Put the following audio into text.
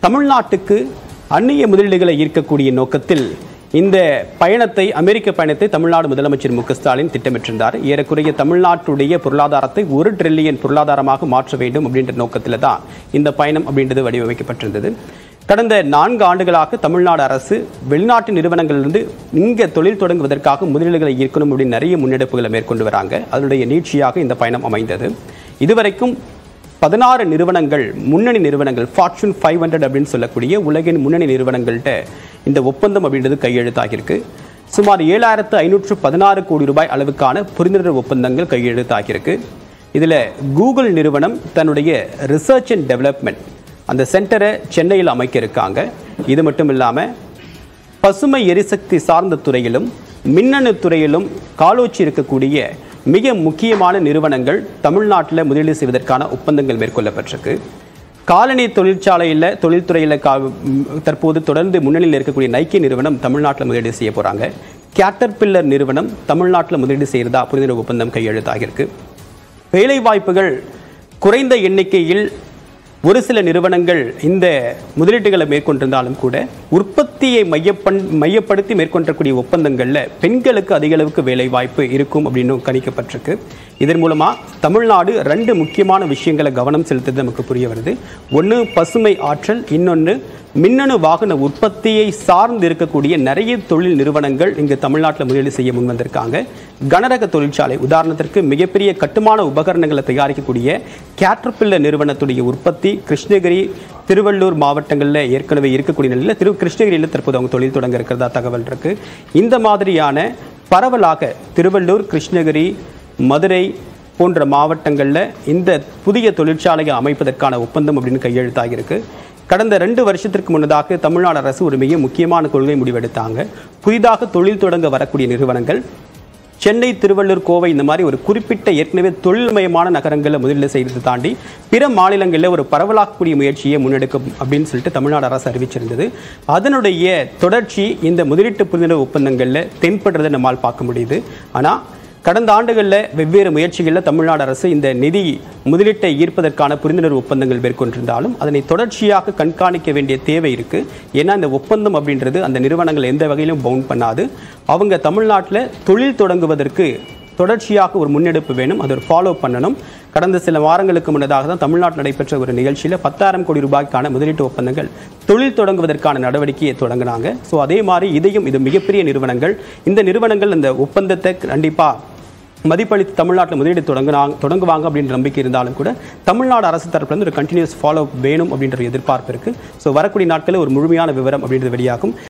தமிழ்நாட்டுக்கு அந்நிய முதலீடுகளை ஈர்க்கக்கூடிய நோக்கத்தில் இந்த பயணத்தை அமெரிக்க பயணத்தை தமிழ்நாடு முதலமைச்சர் மு க ஸ்டாலின் திட்டமிட்டிருந்தார் ஏறக்குறைய தமிழ்நாட்டுடைய பொருளாதாரத்தை ஒரு ட்ரில்லியன் பொருளாதாரமாக மாற்ற வேண்டும் அப்படின்ற நோக்கத்தில் தான் இந்த பயணம் அப்படின்றது வடிவமைக்கப்பட்டிருந்தது கடந்த நான்கு ஆண்டுகளாக தமிழ்நாடு அரசு வெளிநாட்டு நிறுவனங்களிலிருந்து இங்கே தொழில் தொடங்குவதற்காக முதலீடுகளை ஈர்க்கணும் அப்படின்னு நிறைய முன்னெடுப்புகளை மேற்கொண்டு வராங்க அதனுடைய நீட்சியாக இந்த பயணம் அமைந்தது இதுவரைக்கும் பதினாறு நிறுவனங்கள் முன்னணி நிறுவனங்கள் ஃபார்ச்சூன் ஃபைவ் ஹண்ட்ரட் அப்படின்னு சொல்லக்கூடிய உலகின் முன்னணி நிறுவனங்கள்கிட்ட இந்த ஒப்பந்தம் அப்படின்றது கையெழுத்தாகியிருக்கு சுமார் ஏழாயிரத்து ஐநூற்று பதினாறு கோடி ரூபாய் அளவுக்கான புரிந்துணர்வு ஒப்பந்தங்கள் கையெழுத்தாகியிருக்கு இதில் கூகுள் நிறுவனம் தன்னுடைய ரிசர்ச் அண்ட் டெவலப்மெண்ட் அந்த சென்டரை சென்னையில் அமைக்க இருக்காங்க இது மட்டும் இல்லாமல் பசுமை எரிசக்தி சார்ந்த துறையிலும் மின்னணு துறையிலும் காலோச்சி இருக்கக்கூடிய மிக முக்கியமான நிறுவனங்கள் தமிழ்நாட்டில் முதலீடு செய்வதற்கான ஒப்பந்தங்கள் மேற்கொள்ளப்பட்டிருக்கு காலனி தொழிற்சாலையில் தொழில்துறையில் கா ம், தற்போது தொடர்ந்து முன்னணியில் இருக்கக்கூடிய நைக்கி நிறுவனம் தமிழ்நாட்டில் முதலீடு செய்ய போகிறாங்க கேட்டர்பில்லர் நிறுவனம் தமிழ்நாட்டில் முதலீடு செய்கிறதா புரிந்துணர்வு ஒப்பந்தம் கையெழுத்தாகியிருக்கு வேலைவாய்ப்புகள் குறைந்த எண்ணிக்கையில் ஒரு சில நிறுவனங்கள் இந்த முதலீட்டுகளை மேற்கொண்டிருந்தாலும் கூட உற்பத்தியை மையப்பன் மையப்படுத்தி மேற்கொள்ளக்கூடிய ஒப்பந்தங்களில் பெண்களுக்கு அதிக அளவுக்கு வேலைவாய்ப்பு இருக்கும் அப்படின்னு கணிக்கப்பட்டிருக்கு இதன் மூலமாக தமிழ்நாடு ரெண்டு முக்கியமான விஷயங்களை கவனம் செலுத்துறது நமக்கு புரிய வருது ஒன்று பசுமை ஆற்றல் இன்னொன்று மின்னணு வாகன உற்பத்தியை சார்ந்து இருக்கக்கூடிய நிறைய தொழில் நிறுவனங்கள் இங்கு தமிழ்நாட்டில் முதலீடு செய்ய முன் வந்திருக்காங்க கனரக தொழிற்சாலை உதாரணத்திற்கு மிகப்பெரிய கட்டுமான உபகரணங்களை தயாரிக்கக்கூடிய கேட்டர்பில்லர் நிறுவனத்துடைய உற்பத்தி கிருஷ்ணகிரி திருவள்ளூர் மாவட்டங்களில் ஏற்கனவே இருக்கக்கூடிய நிலையில் திரு கிருஷ்ணகிரியில் தற்போது அவங்க தொழில் தொடங்க இருக்கிறதா தகவல் இருக்கு இந்த மாதிரியான பரவலாக திருவள்ளூர் கிருஷ்ணகிரி மதுரை போன்ற மாவட்டங்களில் இந்த புதிய தொழிற்சாலையை அமைப்பதற்கான ஒப்பந்தம் அப்படின்னு கையெழுத்தாகியிருக்கு கடந்த ரெண்டு வருஷத்திற்கு முன்னதாக தமிழ்நாடு அரசு ஒரு மிக முக்கியமான கொள்கை முடிவெடுத்தாங்க புதிதாக தொழில் தொடங்க வரக்கூடிய நிறுவனங்கள் சென்னை திருவள்ளூர் கோவை இந்த மாதிரி ஒரு குறிப்பிட்ட ஏற்கனவே தொழில்மயமான நகரங்களில் முதலீடு செய்யறது தாண்டி பிற மாநிலங்களில் ஒரு பரவலாக்கக்கூடிய முயற்சியை முன்னெடுக்கும் அப்படின்னு சொல்லிட்டு தமிழ்நாடு அரசு அறிவிச்சிருந்தது அதனுடைய தொடர்ச்சி இந்த முதலீட்டு புரிந்துணர்வு ஒப்பந்தங்களில் தென்படுறதை நம்மால் பார்க்க முடியுது ஆனால் கடந்த ஆண்டுகளில் வெவ்வேறு முயற்சிகளில் தமிழ்நாடு அரசு இந்த நிதி முதலீட்டை ஈர்ப்பதற்கான புரிந்துணர்வு ஒப்பந்தங்கள் மேற்கொண்டிருந்தாலும் அதனை தொடர்ச்சியாக கண்காணிக்க வேண்டிய தேவை இருக்கு ஏன்னா இந்த ஒப்பந்தம் அப்படின்றது அந்த நிறுவனங்கள் எந்த வகையிலும் பவுண்ட் பண்ணாது அவங்க தமிழ்நாட்டில் தொழில் தொடங்குவதற்கு தொடர்ச்சியாக ஒரு முன்னெடுப்பு வேணும் அதை ஒரு ஃபாலோ பண்ணணும் கடந்த சில வாரங்களுக்கு முன்னதாக தான் தமிழ்நாட்டில் நடைபெற்ற ஒரு நிகழ்ச்சியில் பத்தாயிரம் கோடி ரூபாய்க்கான முதலீட்டு ஒப்பந்தங்கள் தொழில் தொடங்குவதற்கான நடவடிக்கையை தொடங்கினாங்க ஸோ அதே மாதிரி இதையும் இது மிகப்பெரிய நிறுவனங்கள் இந்த நிறுவனங்கள் இந்த ஒப்பந்தத்தை கண்டிப்பாக மதிப்பளித்து தமிழ்நாட்டில் முதலீடு தொடங்குனாங்க தொடங்குவாங்க அப்படின்ற நம்பிக்கை இருந்தாலும் கூட தமிழ்நாடு அரசு தரப்புல இருந்து ஒரு கண்டினியூஸ் ஃபாலோ வேணும் அப்படின்ற ஒரு எதிர்பார்ப்பு இருக்கு ஸோ வரக்கூடிய நாட்களில் ஒரு முழுமையான விவரம் அப்படின்றது வெளியாகும்